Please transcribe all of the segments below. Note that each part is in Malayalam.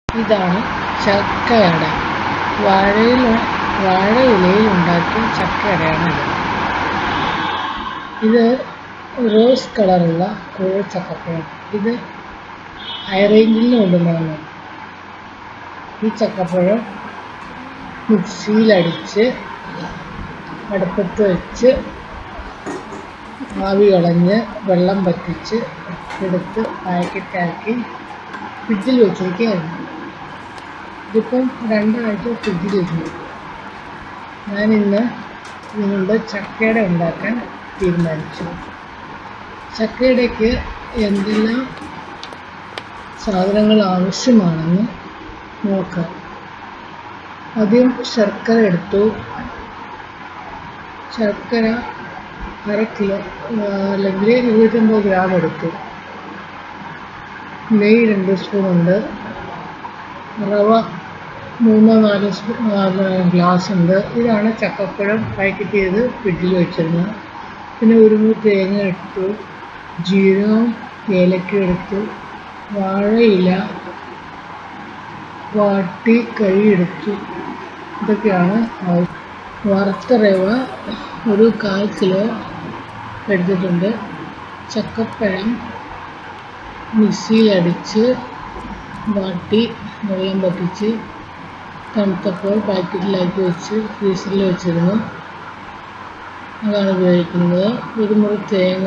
ഇതാണ് ചക്കയട വാഴയിൽ വാഴ ഇലയിൽ ഉണ്ടാക്കിയ ചക്കയടയാണിത് ഇത് റോസ് കളറുള്ള കൂഴ ചക്കപ്പഴം ഇത് ഹൈ റേഞ്ചിൽ നിന്ന് കൊണ്ടുവന്നതാണ് ഈ ചക്കപ്പഴം മിക്സിയിലടിച്ച് അടുപ്പത്ത് വെച്ച് ആവി കളഞ്ഞ് വെള്ളം വറ്റിച്ച് എടുത്ത് പാക്കറ്റാക്കി ഫ്രിഡ്ജിൽ വെച്ചിരിക്കുകയായിരുന്നു ഇതിപ്പം രണ്ടാഴ്ച ഫ്രിഡ്ജിൽ വെച്ചിരിക്കും ഞാനിന്ന് ഇതിനുണ്ട് ചക്കയുടെ ഉണ്ടാക്കാൻ തീരുമാനിച്ചു ചക്കയുടെക്ക് എന്തെല്ലാം സാധനങ്ങൾ ആവശ്യമാണെന്ന് നോക്കാം ആദ്യം ശർക്കര എടുത്തു ശർക്കര അര കിലോ അല്ലെങ്കിൽ ഇരുപത്തമ്പത് ഗ്രാം എടുത്തു നെയ്യ് രണ്ട് സ്പൂൺ ഉണ്ട് റവ മൂന്നോ നാലോ സ്പൂൺ ഗ്ലാസ് ഉണ്ട് ഇതാണ് ചക്കപ്പഴം പാക്കറ്റ് ചെയ്ത് ഫ്രിഡ്ജിൽ വെച്ചിരുന്നത് പിന്നെ ഒരു മുറി തേങ്ങ എടുത്തു ജീരകം ഏലക്ക എടുത്തു വാഴയില വാട്ടി കഴുകിയെടുത്തു ഇതൊക്കെയാണ് ആവശ്യം വറുത്ത റവ ഒരു കാൽ കിലോ എടുത്തിട്ടുണ്ട് ചക്കപ്പഴം മിക്സിയിലടിച്ച് വാട്ടി വെള്ളം വറ്റിച്ച് തണുത്തപ്പോൾ പാക്കറ്റിലാക്കി വെച്ച് ഫ്രീസറിൽ വെച്ചിരുന്നു അതാണ് ഉപയോഗിക്കുന്നത് ഒരു മുറി തേങ്ങ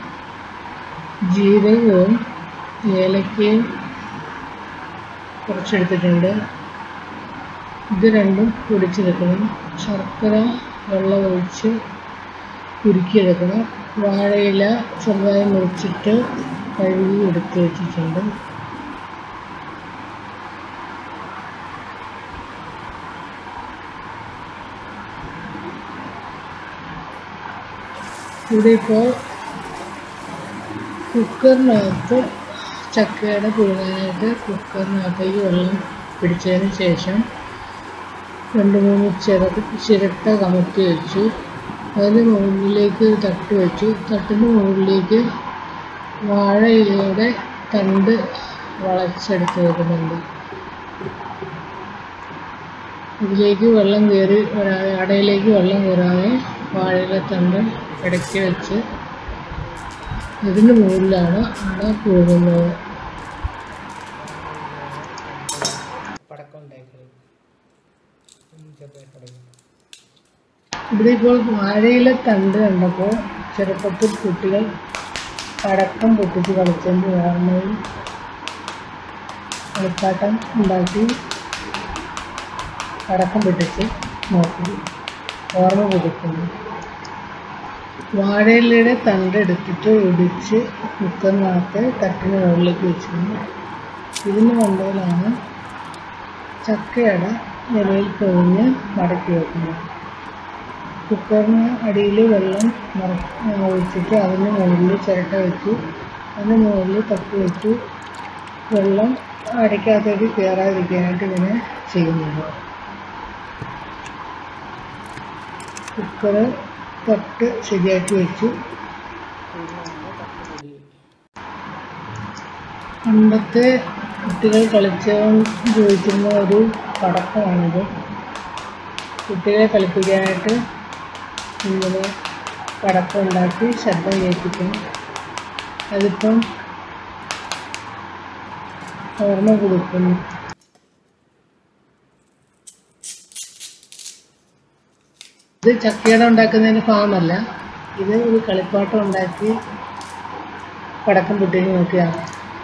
ജീരകവും ഏലക്കയും കുറച്ചെടുത്തിട്ടുണ്ട് ഇത് രണ്ടും പൊടിച്ചെടുക്കണം ശർക്കര വെള്ളം ഒഴിച്ച് ഉരുക്കിയെടുക്കണം വാഴയില ചെറുതായി മുറിച്ചിട്ട് കഴുകി എടുത്ത് വെച്ചിട്ടുണ്ട് ഇവിടെ ഇപ്പോൾ കുക്കറിനകത്ത് ചക്കയുടെ പുഴുങ്ങാനായിട്ട് കുക്കറിനകത്തേക്ക് വെള്ളം പിടിച്ചതിന് ശേഷം രണ്ട് മൂന്ന് ചിരട്ട ചിരട്ട കമത്തി വെച്ചു അതിന് മുകളിലേക്ക് തട്ട് വെച്ചു തട്ടിന് മുകളിലേക്ക് വാഴയിലയുടെ തണ്ട് വളച്ചെടുത്ത് വെക്കുന്നുണ്ട് ഇതിലേക്ക് വെള്ളം കയറി വരാതെ അടയിലേക്ക് വെള്ളം കയറാതെ വാഴയില തണ്ട് ഇടയ്ക്ക് വെച്ച് ഇതിന് മുകളിലാണ് അട പോകുന്നത് ഇവിടെ ഇപ്പോൾ വാഴയില തണ്ട് കണ്ടപ്പോൾ ചെറുപ്പത്തിൽ കുട്ടികൾ പടക്കം പൊട്ടിച്ച് കളിച്ചുകൊണ്ട് ഓർമ്മയിൽ കളിപ്പാട്ടം ഉണ്ടാക്കി പടക്കം പൊട്ടിച്ച് നോക്കി ഓർമ്മ പുതുക്കുന്നു വാഴയിലയുടെ തണ്ട് എടുത്തിട്ട് ഒടിച്ച് കുക്കറിനകത്ത് തട്ടിന് മുകളിലേക്ക് വെച്ചിരുന്നു ഇതിന് കൊണ്ടതിലാണ് ചക്കയട ഇലയിൽ പൊതിഞ്ഞ് മടക്കി വെക്കുന്നത് കുക്കറിന് അടിയിൽ വെള്ളം നിറ ഒഴിച്ചിട്ട് അതിന് മുകളിൽ ചിരട്ട വെച്ചു അതിന് മുകളിൽ തട്ട് വെച്ചു വെള്ളം അടയ്ക്കകത്തേക്ക് കയറാതിരിക്കാനായിട്ട് ഇങ്ങനെ ചെയ്യുന്നത് കുക്കറ് തട്ട് ശരിയാക്കി വെച്ചു പണ്ടത്തെ കുട്ടികൾ കളിച്ച് ഉപയോഗിച്ചിരുന്ന ഒരു പടക്കമാണിത് കുട്ടികളെ കളിപ്പിക്കാനായിട്ട് ഇങ്ങനെ പടക്കം ഉണ്ടാക്കി ശബ്ദം കേൾപ്പിക്കും അതിപ്പം ഓർമ്മ കൊടുക്കുന്നു ഇത് ചക്കയട ഉണ്ടാക്കുന്നതിന് ഫാമല്ല ഇത് ഒരു കളിപ്പാട്ടം ഉണ്ടാക്കി പടക്കം പൊട്ടിച്ച് നോക്കിയാണ്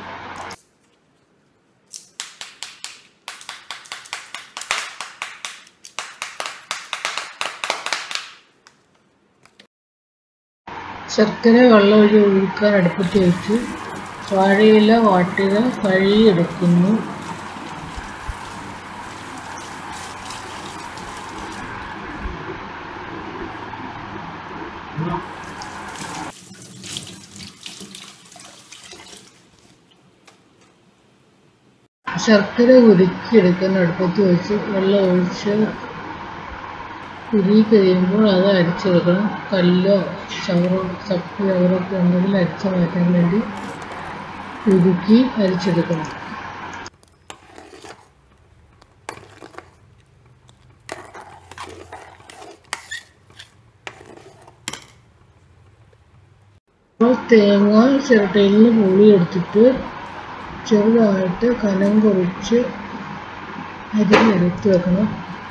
ശർക്കര വെള്ളം ഒഴി ഒഴുക്കാൻ അടുപ്പത്ത് വെച്ച് വാഴയില വാട്ടുക കഴുകിയെടുക്കുന്നു ശർക്കര ഉരുക്കിയെടുക്കുന്ന അടുപ്പത്ത് വെച്ച് വെള്ളം ഒഴിച്ച് ഉരുകി കഴിയുമ്പോൾ അത് അരിച്ചെടുക്കണം കല്ലോ ചവറോ ചപ്പ് ചവറൊക്കെ ഉണ്ടെങ്കിൽ അരിച്ച് മാറ്റാൻ വേണ്ടി ഉരുക്കി അരിച്ചെടുക്കണം തേങ്ങ ചിരട്ടയിൽ നിന്ന് പുളി എടുത്തിട്ട് ചെറുതായിട്ട് കനം കുറച്ച് അരിഞ്ഞെടുത്ത് വെക്കണം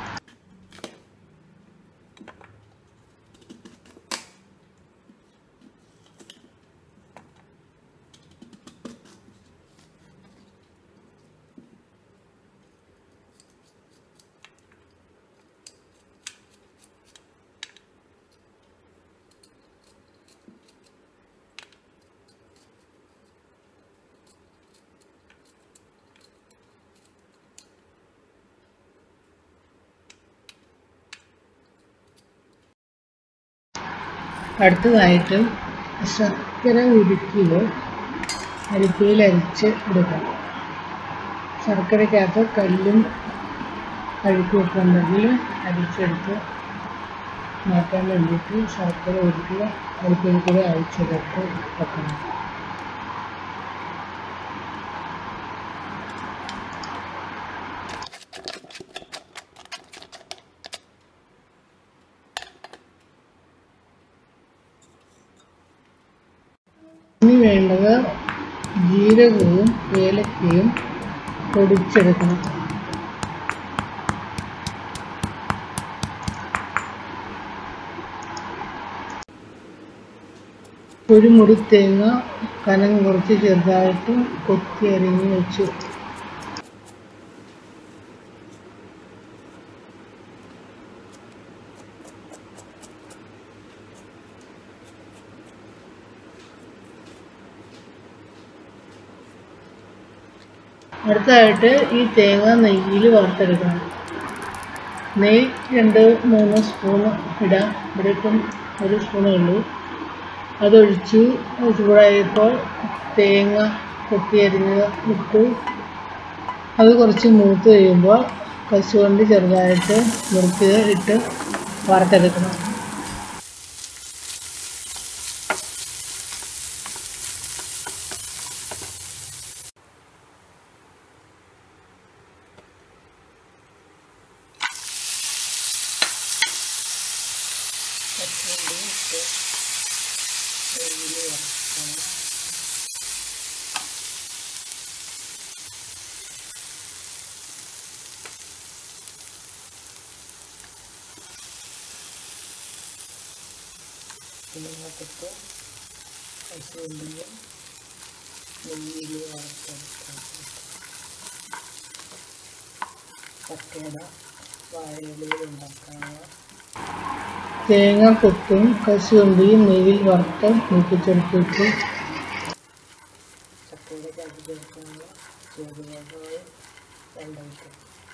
അടുത്തതായിട്ട് ശർക്കര ഉരുക്കിയത് അരിപ്പയിൽ അരിച്ച് എടുക്കണം ശർക്കരയ്ക്കകത്ത് കല്ലും അഴുക്കൊക്കെ ഉണ്ടെങ്കിൽ അരിച്ചെടുത്ത് മാറ്റാൻ വേണ്ടിയിട്ട് ശർക്കര ഉരുക്കി അരിപ്പയിൽ കൂടെ അരിച്ചെടുത്ത് വെക്കണം ഇനി വേണ്ടത് ജീരകവും ഏലക്കയും പൊടിച്ചെടുക്കണം ഒരു മുറി തേങ്ങ കനം കുറച്ച് ചെറുതായിട്ട് കൊത്തി അരിഞ്ഞ് വെച്ചു അടുത്തതായിട്ട് ഈ തേങ്ങ നെയ്യിൽ വറുത്തെടുക്കണം നെയ്യ് രണ്ട് മൂന്ന് സ്പൂണ് ഇടാം ഇവിടെ ഇപ്പം ഒരു സ്പൂണേ ഉള്ളൂ അതൊഴിച്ചു അത് ചൂടായപ്പോൾ തേങ്ങ കൊത്തി അരിഞ്ഞത് ഇട്ടു അത് കുറച്ച് മൂത്ത് കഴിയുമ്പോൾ കശുവണ്ടി ചെറുതായിട്ട് മുറിച്ചത് ഇട്ട് വറുത്തെടുക്കണം ഇതിനകത്തിട്ട് കശുവണ്ടിയും നെയ്യിൽ വറുത്തെടുക്കാം ചക്കയുടെ വാഴയിലയിൽ ഉണ്ടാക്കാനുള്ള തേങ്ങ കൊത്തും കശുവണ്ടിയും നെയ്യിൽ വറുത്ത് മൂപ്പിച്ചെടുത്തിട്ട് ചക്കയുടെ ചാക്കി ചേർക്കാനുള്ള ചെറുതായി വെള്ളമിട്ട്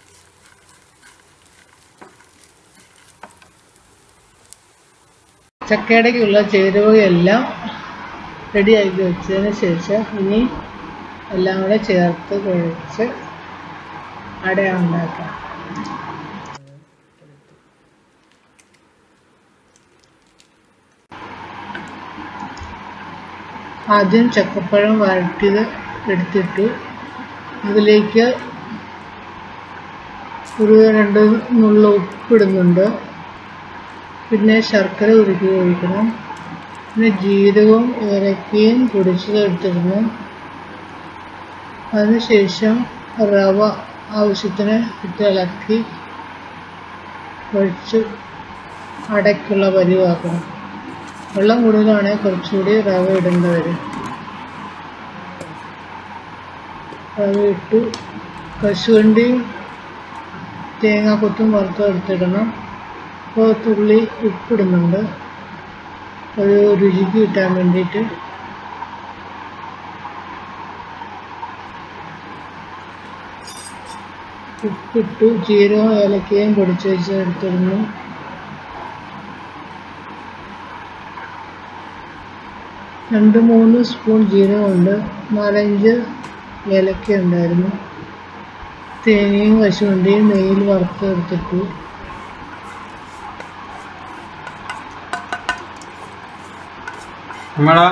ചക്കയുടെക്കുള്ള ചേരുവകയെല്ലാം റെഡിയാക്കി വെച്ചതിന് ശേഷം ഇനി എല്ലാം കൂടെ ചേർത്ത് കുഴച്ച് അട ഉണ്ടാക്കാം ആദ്യം ചക്കപ്പഴം വരട്ടിയത് എടുത്തിട്ട് അതിലേക്ക് ഒരു രണ്ട് നുള്ള ഉപ്പിടുന്നുണ്ട് പിന്നെ ശർക്കര ഉരുക്കി ഒഴിക്കണം പിന്നെ ജീരകവും ഏലക്കയും പൊടിച്ചത് എടുത്തിരുന്നു അതിനുശേഷം റവ ആവശ്യത്തിന് ഇട്ട് ഇളക്കി ഒഴിച്ച് അടയ്ക്കുള്ള പരിവാക്കണം വെള്ളം കൂടുതലാണെങ്കിൽ കുറച്ചുകൂടി റവ ഇടേണ്ടി വരും റവ ഇട്ടു കശുവണ്ടിയും തേങ്ങാക്കൊത്തും വറുത്തെടുത്തിടണം അപ്പോൾ തുള്ളി ഉപ്പിടുന്നുണ്ട് ഒരു രുചിക്ക് കിട്ടാൻ വേണ്ടിയിട്ട് ഉപ്പിട്ടു ജീരകവും ഏലക്കയും പൊടിച്ച് വെച്ചെടുത്തിരുന്നു രണ്ട് മൂന്ന് സ്പൂൺ ജീരകമുണ്ട് നാലഞ്ച് ഏലക്ക ഉണ്ടായിരുന്നു തേങ്ങയും കശുവണ്ടിയും നെയ്യിൽ വറുത്തെടുത്തിട്ടു നമ്മളാ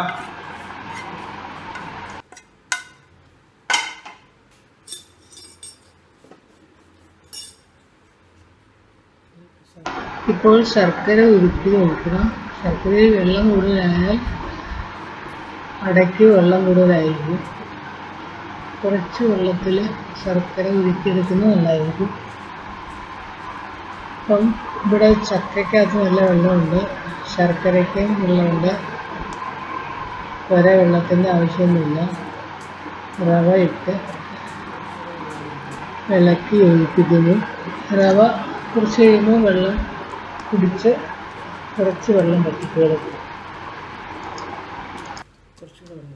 ഇപ്പോൾ ശർക്കര ഉരുക്കി ഒഴിക്കണം ശർക്കരയിൽ വെള്ളം കൂടുതലായാൽ അടയ്ക്ക് വെള്ളം കൂടുതലായിരിക്കും കുറച്ച് വെള്ളത്തിൽ ശർക്കര ഉരുക്കിയെടുക്കുന്നത് നല്ലതായിരിക്കും അപ്പം ഇവിടെ ചക്കയ്ക്കകത്ത് നല്ല വെള്ളമുണ്ട് ശർക്കരയ്ക്കും വെള്ളമുണ്ട് വേറെ വെള്ളത്തിൻ്റെ ആവശ്യമൊന്നുമില്ല റവ ഇട്ട് ഇളക്കി യോജിപ്പിക്കുന്നു റവ കുറച്ച് കഴിയുമ്പോൾ വെള്ളം കുടിച്ച് കുറച്ച് വെള്ളം പറ്റിക്കോളും കുറച്ച് വെള്ളം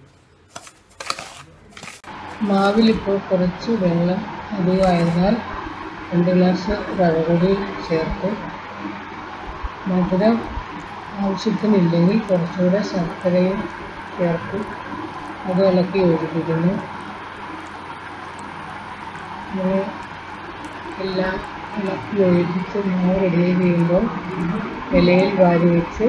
മാവിലിപ്പോൾ കുറച്ച് വെള്ളം അധികമായതിനാൽ രണ്ട് ഗ്ലാസ് റവ കൂടി ചേർത്ത് മധുരം ആവശ്യത്തിനില്ലെങ്കിൽ കുറച്ചുകൂടെ ശർക്കരയും ചേർത്ത് അത് ഇളക്കി യോജിപ്പിക്കുന്നു അങ്ങനെ എല്ലാം ഇളക്കി യോജിപ്പിച്ച് മാവ് റെഡിയായി കഴിയുമ്പോൾ ഇലയിൽ വാരി വെച്ച്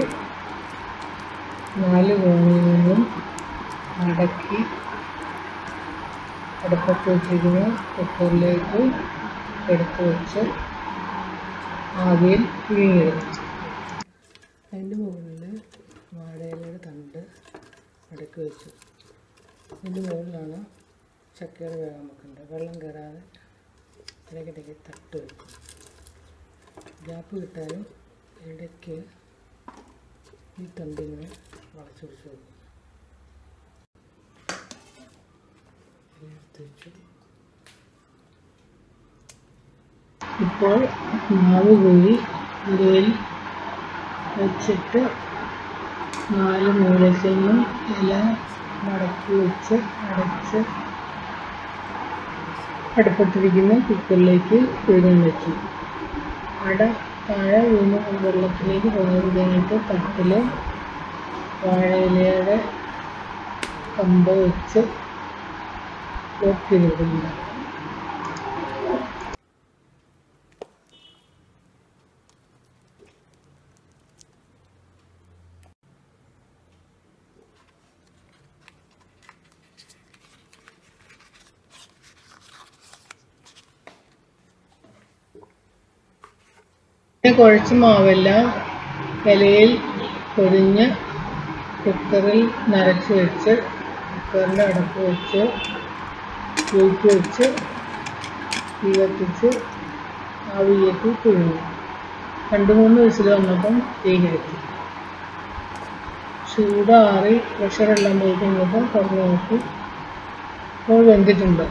നാല് കോണിൽ നിന്നും മടക്കി അടുപ്പത്ത് വെച്ചിരിക്കുന്ന കുക്കറിലേക്ക് എടുത്ത് വെച്ച് ആവിയിൽ പിഴിഞ്ഞെടുക്കും അതിൻ്റെ മുകളിൽ വാഴയിലയുടെ തണ്ട് അടുക്കി വെച്ചു ഇതിൻ്റെ മുകളിലാണ് ചക്കയുടെ വേഗം വെക്കേണ്ടത് വെള്ളം കയറാതെ ഇടയ്ക്കിടയ്ക്ക് തട്ട് വെക്കും ഗ്യാപ്പ് കിട്ടാനും ഇടയ്ക്ക് ഈ തണ്ടിങ്ങനെ വളച്ചു വെച്ച് വെക്കും എടുത്ത് വെച്ചു ഇപ്പോൾ മാവ് കോരി ഇതിൽ വെച്ചിട്ട് നാല് മൂലത്തിൽ നിന്നും ഇല മടക്കി വെച്ച് അടച്ച് അടുപ്പത്തിരിക്കുന്ന കുക്കറിലേക്ക് പിഴിഞ്ഞ് വെച്ചു അട താഴെ വീണ് വെള്ളത്തിലേക്ക് പോകാതിരിക്കാനായിട്ട് തട്ടിൽ വാഴയിലയുടെ കമ്പ് വെച്ച് ലോക്ക് ചെയ്തിടുന്നു പിന്നെ കുഴച്ച മാവെല്ലാം ഇലയിൽ പൊതിഞ്ഞ് കുക്കറിൽ നിറച്ച് വെച്ച് കുക്കറിൻ്റെ അടപ്പ് വെച്ച് തൂക്കി വെച്ച് തീ കത്തിച്ച് ആവിയേക്ക് പിഴിഞ്ഞു രണ്ട് മൂന്ന് വിസിൽ വന്നപ്പം തീ കയറ്റി ചൂടാറി പ്രഷറെല്ലാം പോയി കഴിഞ്ഞപ്പോൾ തുറന്ന് നോക്കി ഇപ്പോൾ വെന്തിട്ടുണ്ട്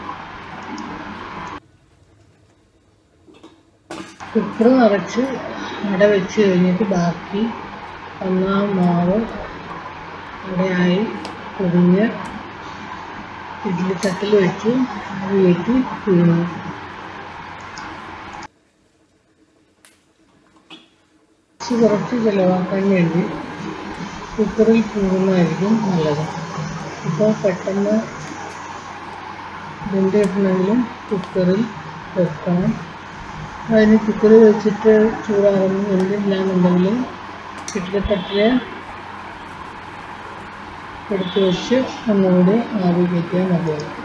കുക്കർ നിറച്ച് അട വെച്ച് കഴിഞ്ഞിട്ട് ബാക്കി ഒന്നാം മാവ് അടയായി പൊതിഞ്ഞ് ഇഡ്ഡലി തട്ടിൽ വെച്ച് ആവിയേറ്റി പിഴിഞ്ഞു കുറച്ച് കുറച്ച് ചിലവാക്കാൻ വേണ്ടി കുക്കറിൽ പൂർണ്ണമായിരിക്കും നല്ലത് ഇപ്പോൾ പെട്ടെന്ന് വെന്ത് കിട്ടണമെങ്കിലും കുക്കറിൽ വെക്കണം അതിന് കുക്കറിൽ വെച്ചിട്ട് ചൂടാകുന്നു വെന്തില്ലാന്നുണ്ടെങ്കിൽ ഇഡ്ഡലിത്തട്ടിൽ എടുത്ത് വെച്ച് ഒന്നുകൂടി ആവി കയറ്റിയാൽ മതിയാകും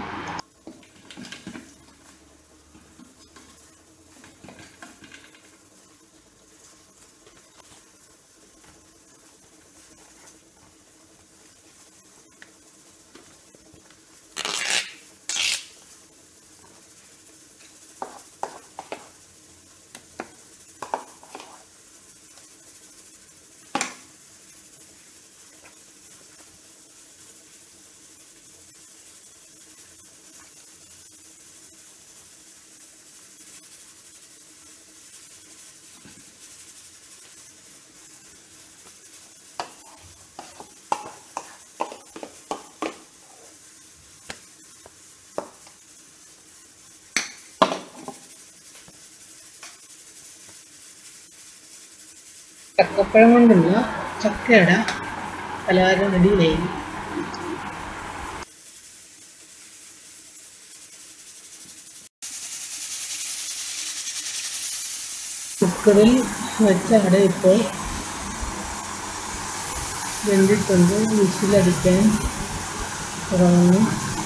ചക്കപ്പഴം കൊണ്ടുള്ള ചക്കയുടെ പലഹാരം റെഡിയായി കുക്കറിൽ വെച്ച അട ഇപ്പോൾ വെന്തിട്ടുണ്ട് വിസിലടിക്കാൻ തുടങ്ങുന്നു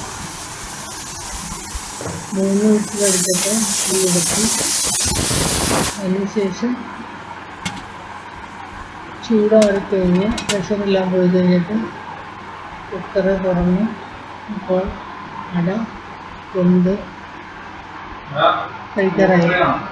മൂന്ന് വിസിലടിച്ചപ്പോൾ തീ എടുത്തി അതിനുശേഷം ചൂടാറി കഴിഞ്ഞ് പ്രഷറെല്ലാം പോയി കഴിഞ്ഞിട്ട് കുക്കർ തുറന്നു അപ്പോൾ അട വെന്ത് കഴിക്കാറായി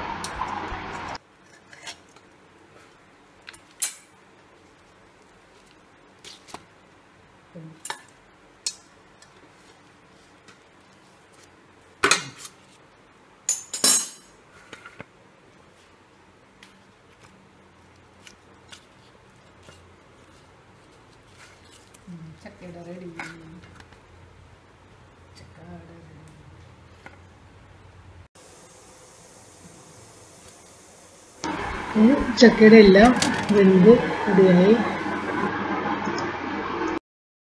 ചക്കയുടെ റെഡി ചക്കയുടെ ready. ഇത് ചക്കയുടെ എല്ലാം വെന്ത് റെഡിയായി